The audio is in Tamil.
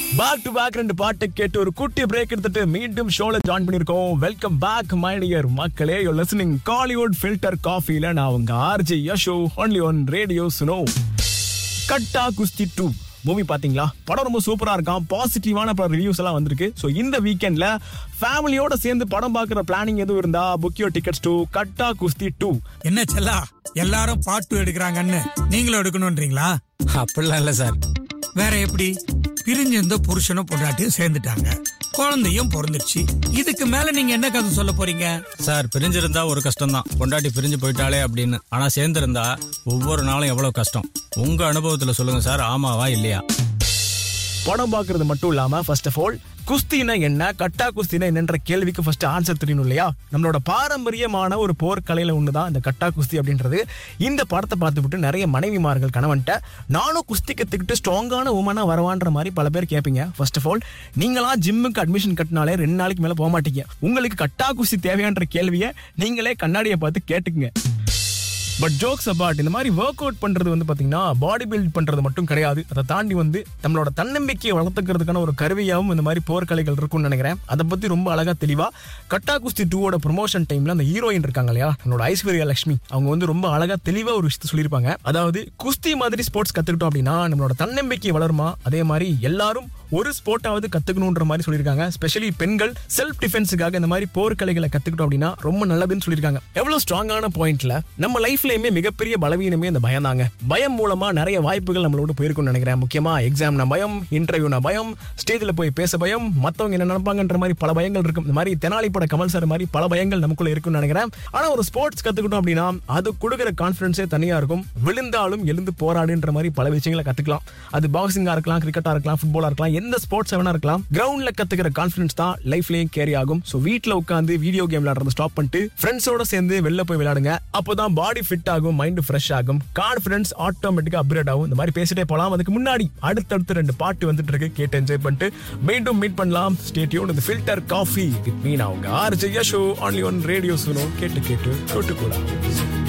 பேக் டு பேக் ரெண்டு பாட்டை கேட்டு ஒரு குட்டி பிரேக் எடுத்துட்டு மீண்டும் ஷோல ஜாயின் பண்ணிருக்கோம் வெல்கம் பேக் மை டியர் மக்களே யூ லிசனிங் காலிவுட் ஃபில்டர் காஃபில நான் உங்க RJ Yasho only one radio Suno Gatta Kusthi two movie பாத்தீங்களா படம் ரொம்ப சூப்பரா இருக்கான் பாசிட்டிவான பல ரிவ்யூஸ் எல்லாம் வந்திருக்கு ஸோ இந்த வீக்கெண்ட்ல ஃபேமிலியோட சேர்ந்து படம் பார்க்குற பிளானிங் எதுவும் இருந்தா book your tickets to Gatta Kusthi two என்ன செல்லா எல்லாரும் பாட்டு எடுக்கிறாங்கன்னு நீங்களும் எடுக்கணும்ன்றீங்களா அப்படிலாம் இல்ல சார் வேற எப்படி பிரிஞ்சிருந்த புருஷனும் பொண்டாட்டியும் சேர்ந்துட்டாங்க குழந்தையும் பிறந்துருச்சு இதுக்கு மேல நீங்க என்ன கதை சொல்ல போறீங்க சார் பிரிஞ்சிருந்தா ஒரு கஷ்டம் தான் பொண்டாட்டி பிரிஞ்சு போயிட்டாலே அப்படின்னு ஆனா சேர்ந்திருந்தா ஒவ்வொரு நாளும் எவ்வளவு கஷ்டம் உங்க அனுபவத்துல சொல்லுங்க சார் ஆமாவா இல்லையா படம் பார்க்கறது மட்டும் இல்லாம ஃபர்ஸ்ட் ஆஃப் ஆல் குஸ்தினா என்ன கட்டா குஸ்தினா என்னன்ற கேள்விக்கு ஃபர்ஸ்ட் ஆன்சர் தெரியணும் இல்லையா நம்மளோட பாரம்பரியமான ஒரு போர்க்கலையில ஒண்ணுதான் இந்த கட்டா குஸ்தி அப்படின்றது இந்த படத்தை பார்த்துவிட்டு நிறைய மனைவிமார்கள் கணவன்ட்ட நானும் குஸ்தி கத்துக்கிட்டு ஸ்ட்ராங்கான உமனா வரவான்ற மாதிரி பல பேர் கேட்பீங்க ஃபர்ஸ்ட் ஆஃப் ஆல் நீங்களா ஜிம்முக்கு அட்மிஷன் கட்டினாலே ரெண்டு நாளைக்கு மேல போக மாட்டீங்க உங்களுக்கு கட்டா குஸ்தி தேவையான்ற கேள்வியை நீங்களே கண்ணாடியை பார்த்து கேட்டுக்குங்க பட் ஜோக்ஸ் அபாட் இந்த மாதிரி ஒர்க் அவுட் பண்றது வந்து பாத்தீங்கன்னா பாடி பில்ட் பண்றது மட்டும் கிடையாது அதை தாண்டி வந்து நம்மளோட தன்னம்பிக்கையை வளர்த்துக்கிறதுக்கான ஒரு கருவியாகவும் இந்த மாதிரி போர்க்கலைகள் இருக்கும்னு நினைக்கிறேன் அதை பத்தி ரொம்ப அழகா தெளிவா கட்டா குஸ்தி டூவோட ப்ரொமோஷன் டைம்ல அந்த ஹீரோயின் இருக்காங்க இல்லையா நம்மளோட ஐஸ்வர்யா லட்சுமி அவங்க வந்து ரொம்ப அழகா தெளிவா ஒரு விஷயத்த சொல்லியிருப்பாங்க அதாவது குஸ்தி மாதிரி ஸ்போர்ட்ஸ் கத்துக்கிட்டோம் அப்படின்னா நம்மளோட தன்னம்பிக்கை வளருமா அதே மாதிரி எல்லாரும் ஒரு ஸ்போர்ட்டாவது கத்துக்கணுன்ற மாதிரி சொல்லியிருக்காங்க ஸ்பெஷலி பெண்கள் செல்ஃப் டிஃபென்ஸுக்காக இந்த மாதிரி போர்க்கலைகளை கத்துக்கிட்டோம் அப்படின்னா ரொம்ப நல்லதுன்னு சொல்லியிருக்காங்க எவ்வளவு ஸ்ட்ராங்கான பாயிண்ட்ல நம்ம லைஃப்லயுமே மிகப்பெரிய பலவீனமே இந்த பயம் தாங்க பயம் மூலமா நிறைய வாய்ப்புகள் நம்மளோட போயிருக்கும்னு நினைக்கிறேன் முக்கியமா எக்ஸாம்னா பயம் இன்டர்வியூனா பயம் ஸ்டேஜ்ல போய் பேச பயம் மத்தவங்க என்ன நினைப்பாங்கன்ற மாதிரி பல பயங்கள் இருக்கும் இந்த மாதிரி தெனாலி பட கமல் சார் மாதிரி பல பயங்கள் நமக்குள்ள இருக்கும்னு நினைக்கிறேன் ஆனா ஒரு ஸ்போர்ட்ஸ் கத்துக்கிட்டோம் அப்படின்னா அது கொடுக்குற கான்பிடன்ஸே தனியா இருக்கும் விழுந்தாலும் எழுந்து போராடுன்ற மாதிரி பல விஷயங்களை கத்துக்கலாம் அது பாக்ஸிங்கா இருக்கலாம் கிரிக்கெட்டா இருக்கலாம் ஃபுட்பாலா இருக்கலாம் எந்த ஸ்போர்ட்ஸ் வேணா இருக்கலாம் கிரவுண்ட்ல கத்துக்கிற கான்பிடன்ஸ் தான் லைஃப்லயும் கேரி ஆகும் ஸோ வீட்ல உட்காந்து வீடியோ கேம் விளையாடுறத ஸ்டாப் பண்ணிட்டு ஃப்ரெண்ட்ஸோட சேர்ந்து வெளில போய் விளையாடுங்க அப்போதான் பாடி ஃபிட் ஆகும் மைண்ட் ஃப்ரெஷ் ஆகும் கான்பிடன்ஸ் ஆட்டோமேட்டிக்கா அப்கிரேட் ஆகும் இந்த மாதிரி பேசிட்டே போலாம் அதுக்கு முன்னாடி அடுத்தடுத்து ரெண்டு பாட்டு வந்துட்டு இருக்கு கேட்டு என்ஜாய் பண்ணிட்டு மீண்டும் மீட் பண்ணலாம் ஸ்டேட்யூன் இந்த ஃபில்டர் காஃபி வித் மீனா உங்க RJ show only one radio Suno கேட்டு கேட்டு தொட்டு கூட